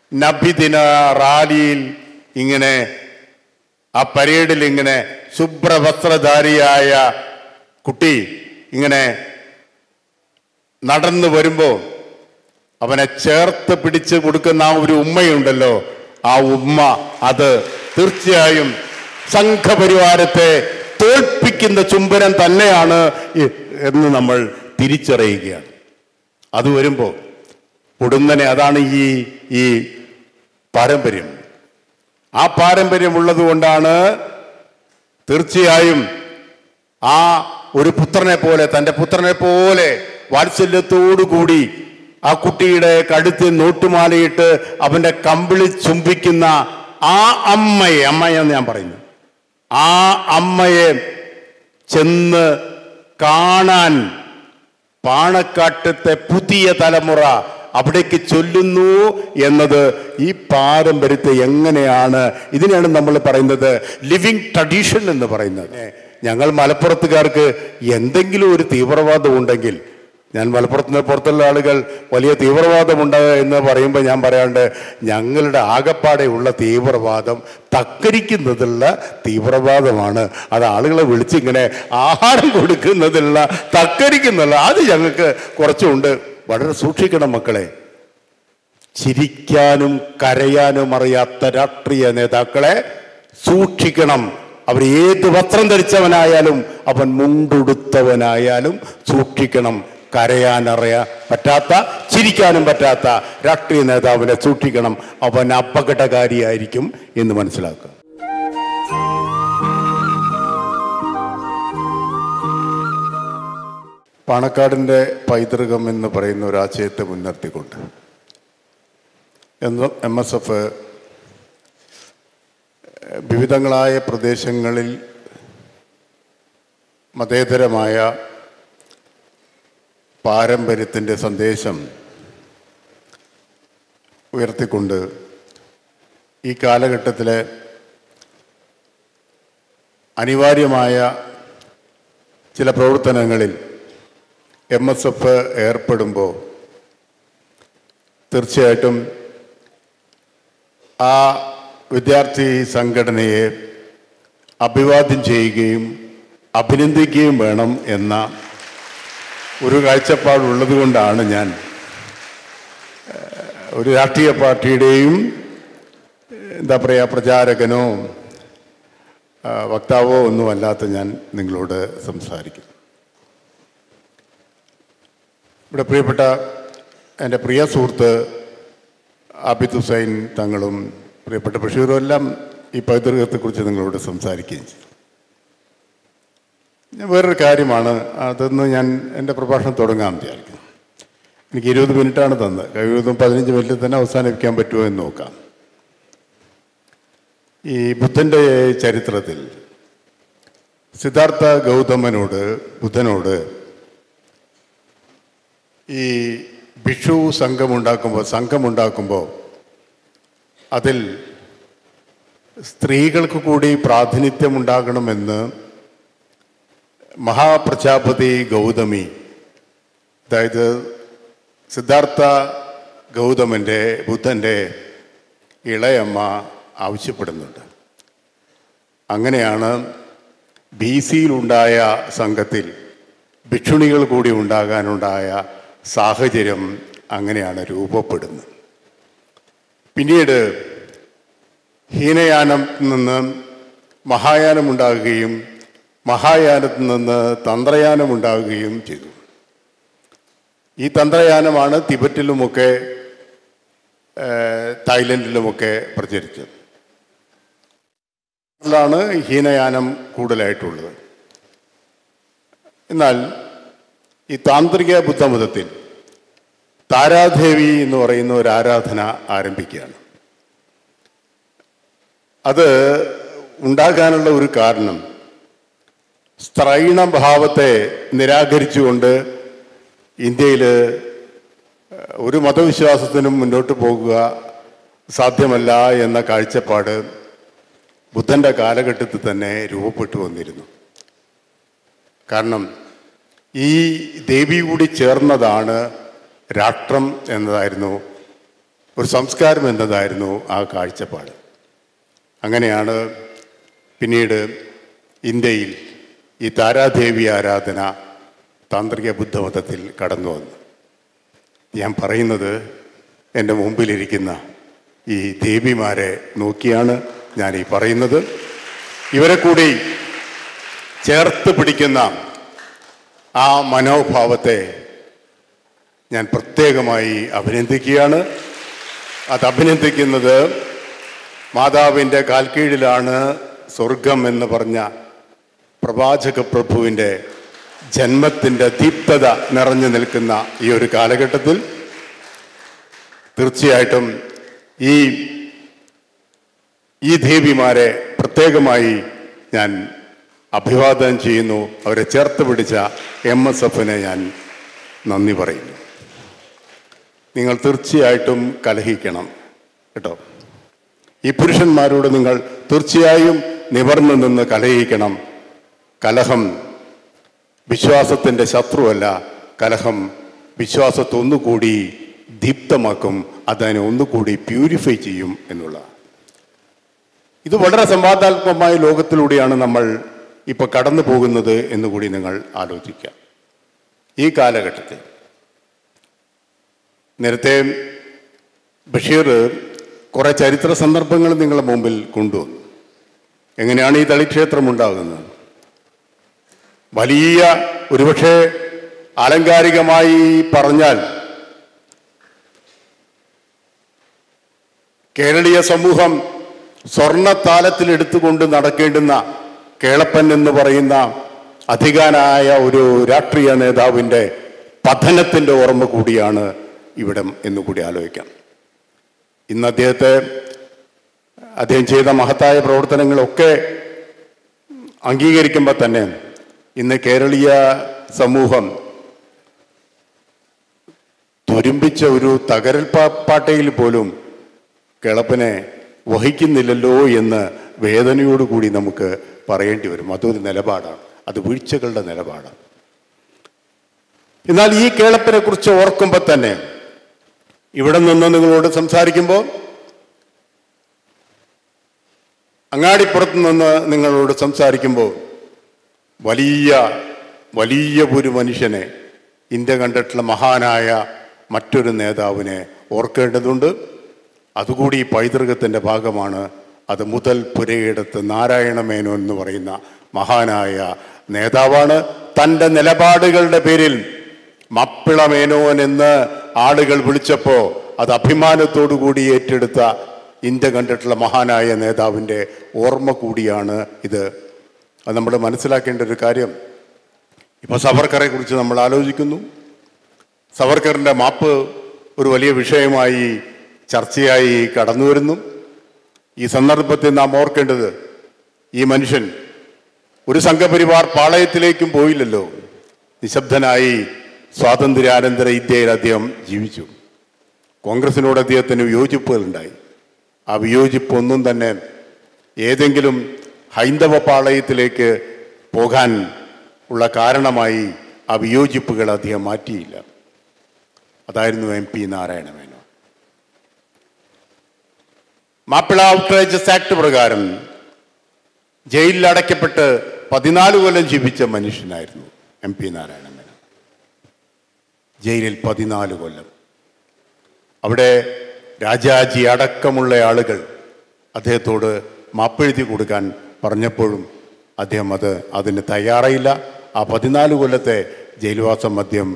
നബിദിന റാലിയിൽ ഇങ്ങനെ ആ പരേഡിൽ ഇങ്ങനെ ശുഭ്രവസ്ത്രധാരിയായ കുട്ടി ഇങ്ങനെ നടന്നു വരുമ്പോ അവനെ ചേർത്ത് പിടിച്ച് കൊടുക്കുന്ന ആ ഒരു ഉമ്മയുണ്ടല്ലോ ആ ഉമ്മ അത് തീർച്ചയായും സംഘപരിവാരത്തെ തോൽപ്പിക്കുന്ന ചുംബനം തന്നെയാണ് ഇ- എന്ന് നമ്മൾ തിരിച്ചറിയുകയാണ് അത് വരുമ്പോൾ ഉടുന്നനെ അതാണ് ഈ ഈ പാരമ്പര്യം ആ പാരമ്പര്യം ഉള്ളത് കൊണ്ടാണ് തീർച്ചയായും ആ ഒരു പുത്രനെ പോലെ തൻ്റെ പുത്രനെ പോലെ വാത്സല്യത്തോടു കൂടി ആ കുട്ടിയുടെ കഴുത്തിൽ നോട്ടുമാലയിട്ട് അവന്റെ കമ്പിളി ചുംബിക്കുന്ന ആ അമ്മയെ അമ്മയെന്ന് ഞാൻ പറയുന്നു ആ അമ്മയെ ചെന്ന് കാണാൻ പാണക്കാട്ടത്തെ പുതിയ തലമുറ അവിടേക്ക് ചൊല്ലുന്നു എന്നത് ഈ പാരമ്പര്യത്തെ എങ്ങനെയാണ് ഇതിനെയാണ് നമ്മൾ പറയുന്നത് ലിവിങ് ട്രഡീഷൻ എന്ന് പറയുന്നത് ഞങ്ങൾ മലപ്പുറത്തുകാർക്ക് എന്തെങ്കിലും ഒരു തീവ്രവാദം ഉണ്ടെങ്കിൽ ഞാൻ മലപ്പുറത്തിന് പുറത്തുള്ള ആളുകൾ വലിയ തീവ്രവാദമുണ്ട് എന്ന് പറയുമ്പോൾ ഞാൻ പറയാണ്ട് ഞങ്ങളുടെ ആകപ്പാടെയുള്ള തീവ്രവാദം തക്കരിക്കുന്നതുള്ള തീവ്രവാദമാണ് അത് ആളുകളെ വിളിച്ചിങ്ങനെ ആഹാരം കൊടുക്കുന്നതിലുള്ള തക്കരിക്കുന്നുള്ള അത് ഞങ്ങൾക്ക് കുറച്ചുണ്ട് വളരെ സൂക്ഷിക്കണം മക്കളെ ചിരിക്കാനും കരയാനും അറിയാത്ത രാഷ്ട്രീയ നേതാക്കളെ സൂക്ഷിക്കണം അവർ ഏത് വസ്ത്രം ധരിച്ചവനായാലും അവൻ മുണ്ടുടുത്തവനായാലും സൂക്ഷിക്കണം കരയാനറിയാ പറ്റാത്ത ചിരിക്കാനും പറ്റാത്ത രാഷ്ട്രീയ നേതാവിനെ സൂക്ഷിക്കണം അവൻ അപകടകാരിയായിരിക്കും എന്ന് മനസ്സിലാക്കുക പാണക്കാടിൻ്റെ പൈതൃകം എന്ന് പറയുന്ന ഒരു ആശയത്തെ മുൻനിർത്തിക്കൊണ്ട് എന്ന് എം എസ് എഫ് വിവിധങ്ങളായ പ്രദേശങ്ങളിൽ മതേതരമായ പാരമ്പര്യത്തിൻ്റെ സന്ദേശം ഉയർത്തിക്കൊണ്ട് ഈ കാലഘട്ടത്തിലെ അനിവാര്യമായ ചില പ്രവർത്തനങ്ങളിൽ എം എസ് എഫ് ഏർപ്പെടുമ്പോൾ തീർച്ചയായിട്ടും ആ വിദ്യാർത്ഥി സംഘടനയെ അഭിവാദ്യം ചെയ്യുകയും അഭിനന്ദിക്കുകയും വേണം എന്ന ഒരു കാഴ്ചപ്പാടുള്ളത് കൊണ്ടാണ് ഞാൻ ഏഹ്, ഒരു രാഷ്ട്രീയ പാർട്ടിയുടെയും എന്താ പറയുക പ്രചാരകനോ ആ, വക്താവോ ഒന്നുമല്ലാത്ത ഞാൻ നിങ്ങളോട് സംസാരിക്കും ഇവിടെ പ്രിയപ്പെട്ട എൻ്റെ പ്രിയ സുഹൃത്ത് ആബിദ് ഹുസൈൻ തങ്ങളും പ്രിയപ്പെട്ട ബഷീറും എല്ലാം ഈ പൈതൃകത്തെക്കുറിച്ച് നിങ്ങളോട് സംസാരിക്കുകയും ചെയ്തു ഞാൻ വേറൊരു കാര്യമാണ് അതൊന്ന് ഞാൻ എൻ്റെ പ്രഭാഷണം തുടങ്ങാൻ വിചാരിക്കുന്നു എനിക്ക് ഇരുപത് മിനിറ്റാണ് തന്നത് കഴിവതും പതിനഞ്ച് മിനിറ്റിൽ തന്നെ അവസാനിപ്പിക്കാൻ പറ്റുമോ എന്ന് നോക്കാം ഈ ബുദ്ധൻ്റെ ചരിത്രത്തിൽ സിദ്ധാർത്ഥ ഗൗതമനോട് ബുദ്ധനോട് ഈ ഭിക്ഷു സംഘമുണ്ടാക്കുമ്പോൾ സംഘമുണ്ടാക്കുമ്പോൾ അതിൽ സ്ത്രീകൾക്ക് കൂടി പ്രാതിനിധ്യം ഉണ്ടാകണമെന്ന് മഹാപ്രജാപതി ഗൗതമി അതായത് സിദ്ധാർത്ഥ ഗൗതമൻ്റെ ബുദ്ധൻ്റെ ഇളയമ്മ ആവശ്യപ്പെടുന്നുണ്ട് അങ്ങനെയാണ് ബി സിയിലുണ്ടായ സംഘത്തിൽ ഭിക്ഷുണികൾ കൂടി ഉണ്ടാകാനുണ്ടായ സാഹചര്യം അങ്ങനെയാണ് രൂപപ്പെടുന്നത് പിന്നീട് ഹീനയാനത്തിൽ നിന്ന് മഹായാനം ഉണ്ടാകുകയും മഹായാനത്തിൽ നിന്ന് തന്ത്രയാനം ഉണ്ടാകുകയും ചെയ്തു ഈ തന്ത്രയാനമാണ് തിബറ്റിലുമൊക്കെ ഏഹ്, തായ്ലൻഡിലുമൊക്കെ പ്രചരിച്ചത് ാണ് ഹീനയാനം കൂടുതലായിട്ടുള്ളത് എന്നാൽ ഈ താന്ത്രിക ബുദ്ധമതത്തിൽ താരാദേവി എന്ന് പറയുന്ന ഒരു ആരാധന ആരംഭിക്കുകയാണ് അത് ഉണ്ടാകാനുള്ള ഒരു കാരണം സ്ത്രൈണഭാവത്തെ നിരാകരിച്ചുകൊണ്ട് ഇന്ത്യയിൽ ഒരു മതവിശ്വാസത്തിനും മുന്നോട്ട് പോകുക സാധ്യമല്ല എന്ന കാഴ്ചപ്പാട് ബുദ്ധൻ്റെ കാലഘട്ടത്തിൽ തന്നെ രൂപപ്പെട്ടു വന്നിരുന്നു കാരണം ഈ ദേവി കൂടി ചേർന്നതാണ് രാഷ്ട്രം എന്നതായിരുന്നു ഒരു സംസ്കാരം എന്നതായിരുന്നു ആ കാഴ്ചപ്പാട് അങ്ങനെയാണ് പിന്നീട് ഇന്ത്യയിൽ ഈ താരാദേവി ആരാധന താന്ത്രിക ബുദ്ധമതത്തിൽ കടന്നു വന്നു ഞാൻ പറയുന്നത് എൻ്റെ മുമ്പിലിരിക്കുന്ന ഈ ദേവിമാരെ നോക്കിയാണ് ഞാൻ ഈ പറയുന്നത് ഇവരെ കൂടി ചേർത്ത് പിടിക്കുന്ന ആ മനോഭാവത്തെ ഞാൻ പ്രത്യേകമായി അഭിനന്ദിക്കുകയാണ് അത് അഭിനന്ദിക്കുന്നത് മാതാവിൻ്റെ കാൽക്കീഴിലാണ് സ്വർഗം എന്ന് പറഞ്ഞ പ്രവാചക പ്രഭുവിൻ്റെ ജന്മത്തിൻ്റെ ദീപ്തത നിറഞ്ഞു നിൽക്കുന്ന ഈ ഒരു കാലഘട്ടത്തിൽ തീർച്ചയായിട്ടും ഈ ഈ ദേവിമാരെ പ്രത്യേകമായി ഞാൻ അഭിവാദനം ചെയ്യുന്നു അവരെ ചേർത്ത് പിടിച്ച എം എസ് എഫിനെ ഞാൻ നന്ദി പറയുന്നു നിങ്ങൾ തീർച്ചയായിട്ടും കലഹിക്കണം കേട്ടോ ഈ പുരുഷന്മാരോട് നിങ്ങൾ തീർച്ചയായും നിവർന്നു നിന്ന് കലഹിക്കണം കലഹം വിശ്വാസത്തിൻ്റെ ശത്രുവല്ല കലഹം വിശ്വാസത്തെ ഒന്നുകൂടി ദീപ്തമാക്കും അതിനെ ഒന്നുകൂടി പ്യൂരിഫൈ ചെയ്യും എന്നുള്ള ഇത് വളരെ സംവാദാത്മകമായ ലോകത്തിലൂടെയാണ് നമ്മൾ ഇപ്പൊ കടന്നു പോകുന്നത് എന്നുകൂടി നിങ്ങൾ ആലോചിക്കുക ഈ കാലഘട്ടത്തിൽ നേരത്തെ ബഷീർ കുറെ ചരിത്ര സന്ദർഭങ്ങൾ നിങ്ങളുടെ മുമ്പിൽ കൊണ്ടുവന്നു എങ്ങനെയാണ് ഈ തളിക്ഷേത്രം ഉണ്ടാകുന്നത് വലിയ ഒരുപക്ഷെ ആലങ്കാരികമായി പറഞ്ഞാൽ കേരളീയ സമൂഹം സ്വർണത്താലത്തിൽ എടുത്തുകൊണ്ട് നടക്കേണ്ടുന്ന കേളപ്പൻ എന്ന് പറയുന്ന അധികാനായ ഒരു രാഷ്ട്രീയ നേതാവിൻ്റെ പതനത്തിൻ്റെ ഓർമ്മ കൂടിയാണ് ഇവിടം എന്നുകൂടി ആലോചിക്കാം ഇന്ന് അദ്ദേഹത്തെ അദ്ദേഹം ചെയ്ത മഹത്തായ പ്രവർത്തനങ്ങളൊക്കെ അംഗീകരിക്കുമ്പോൾ തന്നെ ഇന്ന് കേരളീയ സമൂഹം തുരുമ്പിച്ച ഒരു തകരൽ പാ- പാട്ടയിൽ പോലും കിളപ്പനെ വഹിക്കുന്നില്ലല്ലോ എന്ന് വേദനയോടുകൂടി നമുക്ക് പറയേണ്ടി വരും അതൊരു നിലപാടാണ് അത് വീഴ്ചകളുടെ നിലപാടാണ് എന്നാൽ ഈ കേളപ്പനെ കുറിച്ച് ഓർക്കുമ്പോൾ തന്നെ ഇവിടെ നിന്ന് നിങ്ങളോട് സംസാരിക്കുമ്പോൾ അങ്ങാടിപ്പുറത്ത് നിന്ന് നിങ്ങളോട് സംസാരിക്കുമ്പോൾ വലിയ വലിയ ഒരു മനുഷ്യനെ ഇന്ത്യ കണ്ടിട്ടുള്ള മഹാനായ മറ്റൊരു നേതാവിനെ ഓർക്കേണ്ടതുണ്ട് അതുകൂടി ഈ പൈതൃകത്തിൻ്റെ ഭാഗമാണ് അത് മുതൽ പുരയിടത്ത് നാരായണ മേനോൻ എന്ന് പറയുന്ന മഹാനായ നേതാവാണ് തൻ്റെ നിലപാടുകളുടെ പേരിൽ മപ്പിള മേനോൻ എന്ന് ആളുകൾ വിളിച്ചപ്പോൾ അത് അഭിമാനത്തോടു കൂടി ഏറ്റെടുത്ത ഇന്ത്യ കണ്ടിട്ടുള്ള മഹാനായ നേതാവിൻ്റെ ഓർമ്മ കൂടിയാണ് ഇത് അത് നമ്മൾ മനസ്സിലാക്കേണ്ട ഒരു കാര്യം ഇപ്പോൾ സവർക്കറെ കുറിച്ച് നമ്മൾ ആലോചിക്കുന്നു സവർക്കറിൻ്റെ മാപ്പ് ഒരു വലിയ വിഷയമായി ചർച്ചയായി കടന്നു വരുന്നു ഈ സന്ദർഭത്തിൽ നാം ഓർക്കേണ്ടത് ഈ മനുഷ്യൻ ഒരു സംഘപരിവാർ പാളയത്തിലേക്കും പോയില്ലല്ലോ നിശബ്ദനായി സ്വാതന്ത്ര്യാനന്തര ഇന്ത്യയിൽ അദ്ദേഹം ജീവിച്ചു കോൺഗ്രസിനോട് അദ്ദേഹത്തിന് വിയോജിപ്പുകളുണ്ടായി ആ വിയോജിപ്പ് ഒന്നും തന്നെ ഏതെങ്കിലും ഹൈന്ദവ പാളയത്തിലേക്ക് പോകാൻ ഉള്ള കാരണമായി ആ വിയോജിപ്പുകൾ അദ്ദേഹം മാറ്റിയില്ല അതായിരുന്നു M P Narayana Menon Mappila outrageous act പ്രകാരം ജയിലിൽ അടയ്ക്കപ്പെട്ട് പതിനാല് കൊല്ലം ജീവിച്ച മനുഷ്യനായിരുന്നു എം പി നാരായണ മേനോൻ ജയിലിൽ പതിനാല് കൊല്ലം അവിടെ രാജാജി അടക്കമുള്ള ആളുകൾ അദ്ദേഹത്തോട് മാപ്പെഴുതി കൊടുക്കാൻ പറഞ്ഞപ്പോഴും അദ്ദേഹം അത് അതിന് തയ്യാറായില്ല ആ പതിനാല് കൊല്ലത്തെ ജയിൽവാസം മദ്യം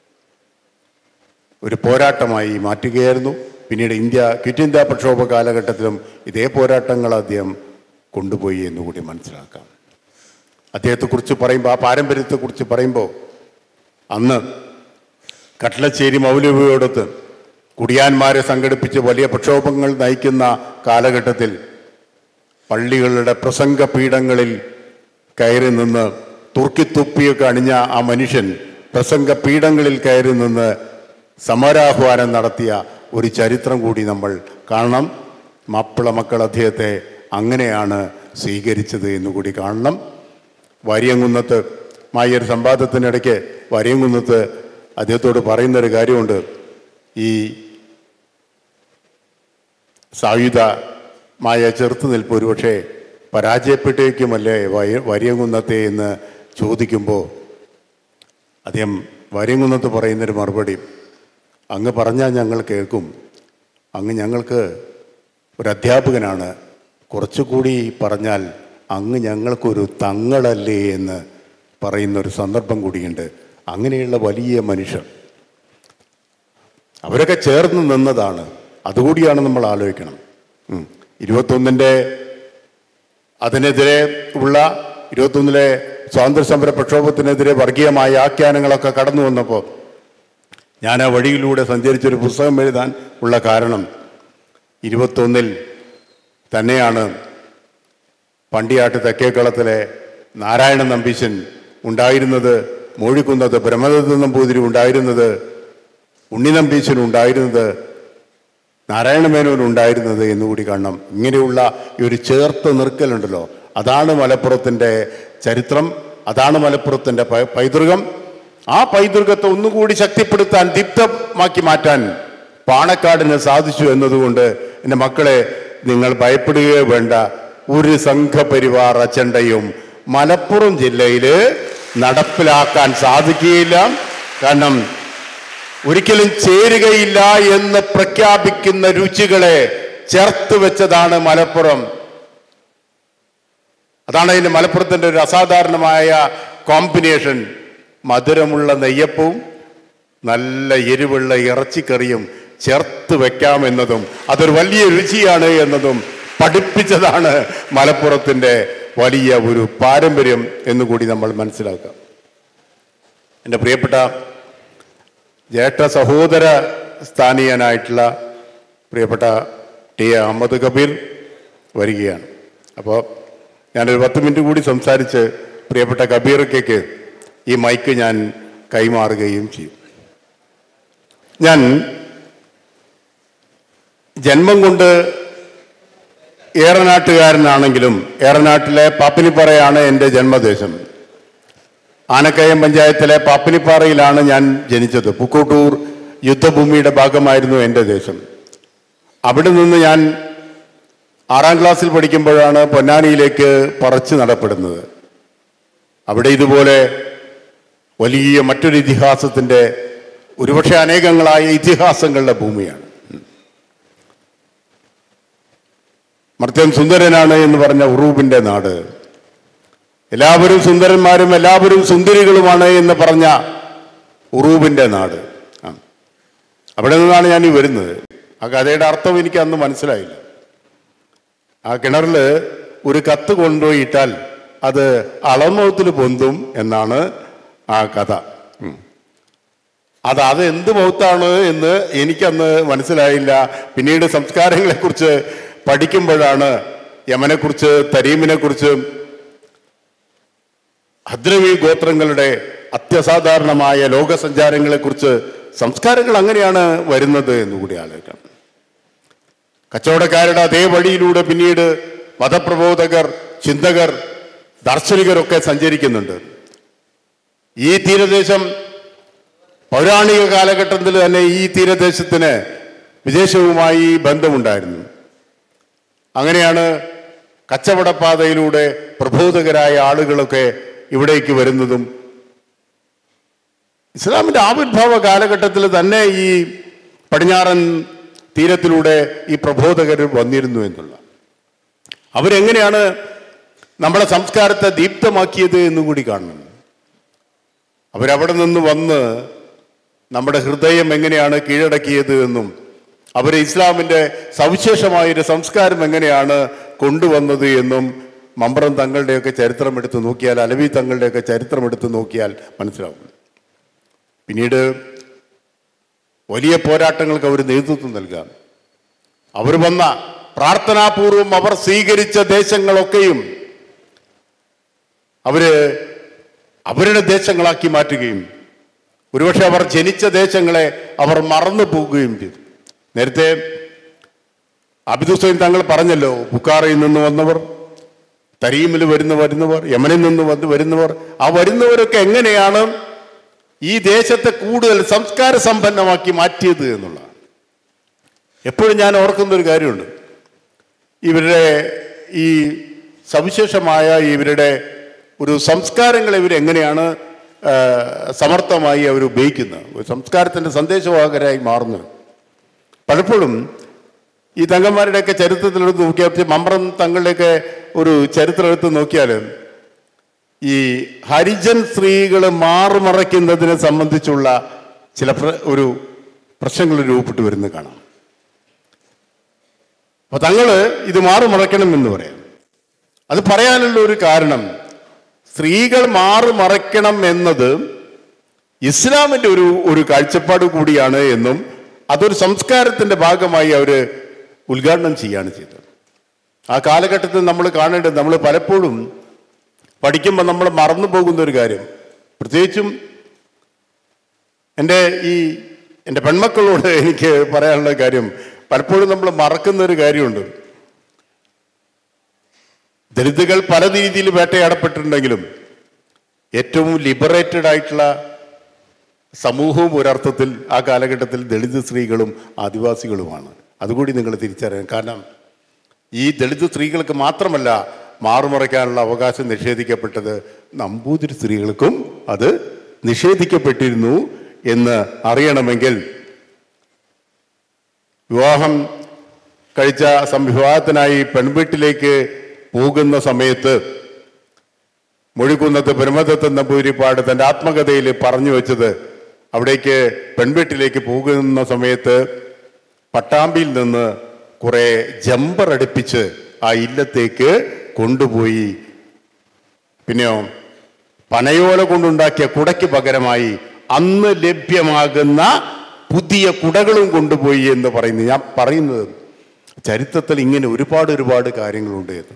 ഒരു പോരാട്ടമായി മാറ്റുകയായിരുന്നു പിന്നീട് ഇന്ത്യ ക്വിറ്റ് ഇന്ത്യ പ്രക്ഷോഭ കാലഘട്ടത്തിലും ഇതേ പോരാട്ടങ്ങൾ അദ്ദേഹം കൊണ്ടുപോയി എന്നുകൂടി മനസ്സിലാക്കാം അദ്ദേഹത്തെക്കുറിച്ച് പറയുമ്പോൾ ആ പാരമ്പര്യത്തെക്കുറിച്ച് പറയുമ്പോൾ അന്ന് കട്ലശ്ശേരി മൗലവിയോടൊത്ത് കുടിയാന്മാരെ സംഘടിപ്പിച്ച് വലിയ പ്രക്ഷോഭങ്ങൾ നയിക്കുന്ന കാലഘട്ടത്തിൽ പള്ളികളുടെ പ്രസംഗ പീഠങ്ങളിൽ കയറി നിന്ന് തുർക്കിത്തുപ്പിയൊക്കെ അണിഞ്ഞ ആ മനുഷ്യൻ പ്രസംഗ പീഠങ്ങളിൽ കയറി നിന്ന് സമരാഹ്വാനം നടത്തിയ ഒരു ചരിത്രം കൂടി നമ്മൾ കാണണം മാപ്പിള മക്കൾ അദ്ദേഹത്തെ അങ്ങനെയാണ് സ്വീകരിച്ചത് എന്നുകൂടി കാണണം വാര്യംകുന്നത്ത് മായ ഒരു സംവാദത്തിനിടയ്ക്ക് വാര്യംകുന്നത്ത് അദ്ദേഹത്തോട് പറയുന്നൊരു കാര്യമുണ്ട് ഈ സായുധമായ ചെറുത്തുനിൽപ്പ് ഒരുപക്ഷെ പരാജയപ്പെട്ടേക്കുമല്ലേ വയ വരിയങ്കുന്നത്തെ എന്ന് ചോദിക്കുമ്പോൾ അദ്ദേഹം വരിയങ്കുന്നത്ത് പറയുന്നൊരു മറുപടി അങ്ങ് പറഞ്ഞാൽ ഞങ്ങൾ കേൾക്കും അങ്ങ് ഞങ്ങൾക്ക് ഒരു അധ്യാപകനാണ് കുറച്ചുകൂടി പറഞ്ഞാൽ അങ്ങ് ഞങ്ങൾക്കൊരു തങ്ങളല്ലേ എന്ന് പറയുന്ന ഒരു സന്ദർഭം കൂടിയുണ്ട് അങ്ങനെയുള്ള വലിയ മനുഷ്യർ അവരൊക്കെ ചേർന്ന് നിന്നതാണ് അതുകൂടിയാണ് നമ്മൾ ആലോചിക്കണം ഉം. ഇരുപത്തൊന്നിൻ്റെ അതിനെതിരെ ഉള്ള ഇരുപത്തൊന്നിലെ സ്വാതന്ത്ര്യ സമര പ്രക്ഷോഭത്തിനെതിരെ വർഗീയമായ ആഖ്യാനങ്ങളൊക്കെ കടന്നു വന്നപ്പോൾ ഞാൻ ആ വഴിയിലൂടെ സഞ്ചരിച്ചൊരു പുസ്തകം എഴുതാൻ ഉള്ള കാരണം ഇരുപത്തൊന്നിൽ തന്നെയാണ് പണ്ടിയാട്ട് തെക്കേക്കളത്തിലെ നാരായണ നമ്പീശൻ ഉണ്ടായിരുന്നത് മൂഴിക്കുന്നത് ബ്രഹ്മദത്ത നമ്പൂതിരി ഉണ്ടായിരുന്നത് ഉണ്ണി നമ്പീശൻ ഉണ്ടായിരുന്നത് നാരായണമേനോൻ ഉണ്ടായിരുന്നത് എന്നുകൂടി കാണണം ഇങ്ങനെയുള്ള ഈ ഒരു ചേർത്ത് നിൽക്കലുണ്ടല്ലോ അതാണ് മലപ്പുറത്തിൻ്റെ ചരിത്രം അതാണ് മലപ്പുറത്തിൻ്റെ പൈ- പൈതൃകം ആ പൈതൃകത്തെ ഒന്നുകൂടി ശക്തിപ്പെടുത്താൻ ദീപ്തമാക്കി മാറ്റാൻ പാണക്കാടിന് സാധിച്ചു എന്നതുകൊണ്ട് എൻ്റെ മക്കളെ നിങ്ങൾ ഭയപ്പെടുകയോ വേണ്ട ഒരു സംഘപരിവാർ അജണ്ടയും മലപ്പുറം ജില്ലയിൽ നടപ്പിലാക്കാൻ സാധിക്കുകയില്ല കാരണം ഒരിക്കലും ചേരുകയില്ല എന്ന് പ്രഖ്യാപിക്കുന്ന രുചികളെ ചേർത്ത് വെച്ചതാണ് മലപ്പുറം അതാണ് അതിന്റെ മലപ്പുറത്തിന്റെ ഒരു അസാധാരണമായ കോമ്പിനേഷൻ മധുരമുള്ള നെയ്യപ്പവും നല്ല എരിവുള്ള ഇറച്ചിക്കറിയും ചേർത്ത് വെക്കാമെന്നതും അതൊരു വലിയ രുചിയാണ് എന്നതും പഠിപ്പിച്ചതാണ് മലപ്പുറത്തിന്റെ വലിയ ഒരു പാരമ്പര്യം എന്നുകൂടി നമ്മൾ മനസ്സിലാക്കാം എൻ്റെ പ്രിയപ്പെട്ട ജ്യേഷ്ഠ സഹോദര സ്ഥാനീയനായിട്ടുള്ള പ്രിയപ്പെട്ട ടി എ അഹമ്മദ് കബീർ വരികയാണ് അപ്പോൾ ഞാനൊരു പത്ത് മിനിറ്റ് കൂടി സംസാരിച്ച് പ്രിയപ്പെട്ട കബീർക്കയ്ക്ക് ഈ മൈക്ക് ഞാൻ കൈമാറുകയും ചെയ്യും ഞാൻ ജന്മം കൊണ്ട് ഏറനാട്ടുകാരനാണെങ്കിലും ഏറനാട്ടിലെ പാപ്പിനിപ്പാറയാണ് എൻ്റെ ജന്മദേശം ആനക്കയം പഞ്ചായത്തിലെ പാപ്പിനിപ്പാറയിലാണ് ഞാൻ ജനിച്ചത് പുക്കോട്ടൂർ യുദ്ധഭൂമിയുടെ ഭാഗമായിരുന്നു എൻ്റെ ദേശം അവിടെ നിന്ന് ഞാൻ ആറാം ക്ലാസ്സിൽ പഠിക്കുമ്പോഴാണ് പൊന്നാനിയിലേക്ക് പറച്ച് നടപ്പെടുന്നത് അവിടെ ഇതുപോലെ വലിയ മറ്റൊരു ഇതിഹാസത്തിൻ്റെ ഒരുപക്ഷെ അനേകങ്ങളായ ഇതിഹാസങ്ങളുടെ ഭൂമിയാണ് മർത്യൻ സുന്ദരനാണ് എന്ന് പറഞ്ഞ ഉറൂബിൻ്റെ നാട് എല്ലാവരും സുന്ദരന്മാരും എല്ലാവരും സുന്ദരികളുമാണ് എന്ന് പറഞ്ഞ ഉറൂബിൻ്റെ നാട് ആ. അവിടെ നിന്നാണ് ഞാൻ ഈ വരുന്നത് ആ കഥയുടെ അർത്ഥം എനിക്ക് അന്ന് മനസ്സിലായില്ല ആ കിണറിൽ ഒരു കത്ത് കൊണ്ടുപോയിട്ടാൽ അത് അളമൗത്തിൽ പൊന്തും എന്നാണ് ആ കഥ ഉം. അത് അത് എന്ത് മൗത്താണ് എന്ന് എനിക്കന്ന് മനസ്സിലായില്ല പിന്നീട് സംസ്കാരങ്ങളെക്കുറിച്ച് പഠിക്കുമ്പോഴാണ് യമനെക്കുറിച്ച് തരീമിനെക്കുറിച്ച് ഹദ്രവി ഗോത്രങ്ങളുടെ അത്യസാധാരണമായ ലോകസഞ്ചാരങ്ങളെക്കുറിച്ച് സംസ്കാരങ്ങൾ അങ്ങനെയാണ് വരുന്നത് എന്നുകൂടി ആലോചിക്കണം കച്ചവടക്കാരുടെ അതേ വഴിയിലൂടെ പിന്നീട് മതപ്രബോധകർ ചിന്തകർ ദാർശനികരൊക്കെ സഞ്ചരിക്കുന്നുണ്ട് ഈ തീരദേശം പൗരാണിക കാലഘട്ടത്തിൽ തന്നെ ഈ തീരദേശത്തിന് വിദേശവുമായി ബന്ധമുണ്ടായിരുന്നു അങ്ങനെയാണ് കച്ചവടപ്പാതയിലൂടെ പ്രബോധകരായ ആളുകളൊക്കെ ഇവിടേക്ക് വരുന്നതും ഇസ്ലാമിന്റെ ആവിർഭാവ കാലഘട്ടത്തിൽ തന്നെ ഈ പടിഞ്ഞാറൻ തീരത്തിലൂടെ ഈ പ്രബോധകർ വന്നിരുന്നു എന്നുള്ള അവരെങ്ങനെയാണ് നമ്മുടെ സംസ്കാരത്തെ ദീപ്തമാക്കിയത് എന്നും കൂടി കാണണം അവരവിടെ നിന്ന് വന്ന് നമ്മുടെ ഹൃദയം എങ്ങനെയാണ് കീഴടക്കിയത് എന്നും അവർ ഇസ്ലാമിൻ്റെ സവിശേഷമായൊരു സംസ്കാരം എങ്ങനെയാണ് കൊണ്ടുവന്നത് എന്നും മമ്പ്രം തങ്ങളുടെയൊക്കെ ചരിത്രം എടുത്ത് നോക്കിയാൽ അലവി തങ്ങളുടെയൊക്കെ ചരിത്രം എടുത്ത് നോക്കിയാൽ മനസ്സിലാവും പിന്നീട് വലിയ പോരാട്ടങ്ങൾക്ക് അവർ നേതൃത്വം നൽകാം അവർ വന്ന പ്രാർത്ഥനാപൂർവം അവർ സ്വീകരിച്ച ദേശങ്ങളൊക്കെയും അവര് അവരുടെ ദേശങ്ങളാക്കി മാറ്റുകയും ഒരുപക്ഷെ അവർ ജനിച്ച ദേശങ്ങളെ അവർ മറന്നു പോകുകയും ചെയ്തു നേരത്തെ അബിദ് ഹുസൈൻ തങ്ങൾ പറഞ്ഞല്ലോ ബുക്കാറയിൽ നിന്ന് വന്നവർ തരീമിൽ വരുന്ന വരുന്നവർ യമനിൽ നിന്ന് വന്ന് വരുന്നവർ ആ വരുന്നവരൊക്കെ എങ്ങനെയാണ് ഈ ദേശത്തെ കൂടുതൽ സംസ്കാര സമ്പന്നമാക്കി മാറ്റിയത് എന്നുള്ളതാണ് എപ്പോഴും ഞാൻ ഓർക്കുന്ന ഒരു കാര്യമുണ്ട് ഇവരുടെ ഈ സവിശേഷമായ ഇവരുടെ ഒരു സംസ്കാരങ്ങൾ ഇവരെങ്ങനെയാണ് ആ, സമർത്ഥമായി അവർ ഉപയോഗിക്കുന്നത് ഒരു സംസ്കാരത്തിൻ്റെ സന്ദേശവാഹകരായി മാറുന്നത് പലപ്പോഴും ഈ തങ്ങന്മാരുടെയൊക്കെ ചരിത്രത്തിലെടുത്ത് നോക്കിയാൽ മമ്പ്രം തങ്ങളുടെയൊക്കെ ഒരു ചരിത്രം എടുത്ത് നോക്കിയാൽ ഈ ഹരിജൻ സ്ത്രീകൾ മാറുമറയ്ക്കുന്നതിനെ സംബന്ധിച്ചുള്ള ചില പ്ര- ഒരു പ്രശ്നങ്ങൾ രൂപപ്പെട്ടു വരുന്നത് കാണാം അപ്പൊ തങ്ങള് ഇത് മാറുമറയ്ക്കണം എന്ന് പറയാം അത് പറയാനുള്ള ഒരു കാരണം സ്ത്രീകൾ മാറുമറയ്ക്കണം എന്നത് ഇസ്ലാമിന്റെ ഒരു ഒരു കാഴ്ചപ്പാട് കൂടിയാണ് എന്നും അതൊരു സംസ്കാരത്തിന്റെ ഭാഗമായി അവർ ഉദ്ഘാടനം ചെയ്യാണ് ചെയ്തത് ആ കാലഘട്ടത്തിൽ നമ്മൾ കാണേണ്ടത് നമ്മൾ പലപ്പോഴും പഠിക്കുമ്പോൾ നമ്മൾ മറന്നു പോകുന്ന ഒരു കാര്യം പ്രത്യേകിച്ചും എൻ്റെ ഈ എൻ്റെ പെൺമക്കളോട് എനിക്ക് പറയാനുള്ള കാര്യം പലപ്പോഴും നമ്മൾ മറക്കുന്ന ഒരു കാര്യമുണ്ട് ദലിതുകൾ പല രീതിയിൽ വേട്ടയാടപ്പെട്ടിട്ടുണ്ടെങ്കിലും ഏറ്റവും ലിബറേറ്റഡ് ആയിട്ടുള്ള സമൂഹവും ഒരർത്ഥത്തിൽ ആ കാലഘട്ടത്തിൽ ദളിത് സ്ത്രീകളും ആദിവാസികളുമാണ് അതുകൂടി നിങ്ങൾ തിരിച്ചറിയണം കാരണം ഈ ദളിത് സ്ത്രീകൾക്ക് മാത്രമല്ല മാറുമറയ്ക്കാനുള്ള അവകാശം നിഷേധിക്കപ്പെട്ടത് നമ്പൂതിരി സ്ത്രീകൾക്കും അത് നിഷേധിക്കപ്പെട്ടിരുന്നു എന്ന് അറിയണമെങ്കിൽ വിവാഹം കഴിച്ച സം വിവാഹത്തിനായി പെൺവീട്ടിലേക്ക് പോകുന്ന സമയത്ത് മൊഴിക്കുന്നത്ത് പെരുമദത്ത് നമ്പൂരിപ്പാട് തൻ്റെ ആത്മകഥയിൽ പറഞ്ഞു വെച്ചത് അവിടേക്ക് പെൺവീട്ടിലേക്ക് പോകുന്ന സമയത്ത് പട്ടാമ്പിയിൽ നിന്ന് കുറെ ജമ്പർ അടുപ്പിച്ച് ആ ഇല്ലത്തേക്ക് കൊണ്ടുപോയി പിന്നെയോ പനയോല കൊണ്ടുണ്ടാക്കിയ കുടയ്ക്ക് പകരമായി അന്ന് ലഭ്യമാകുന്ന പുതിയ കുടകളും കൊണ്ടുപോയി എന്ന് പറയുന്നു ഞാൻ പറയുന്നത് ചരിത്രത്തിൽ ഇങ്ങനെ ഒരുപാട് ഒരുപാട് കാര്യങ്ങളുണ്ട് എന്ന്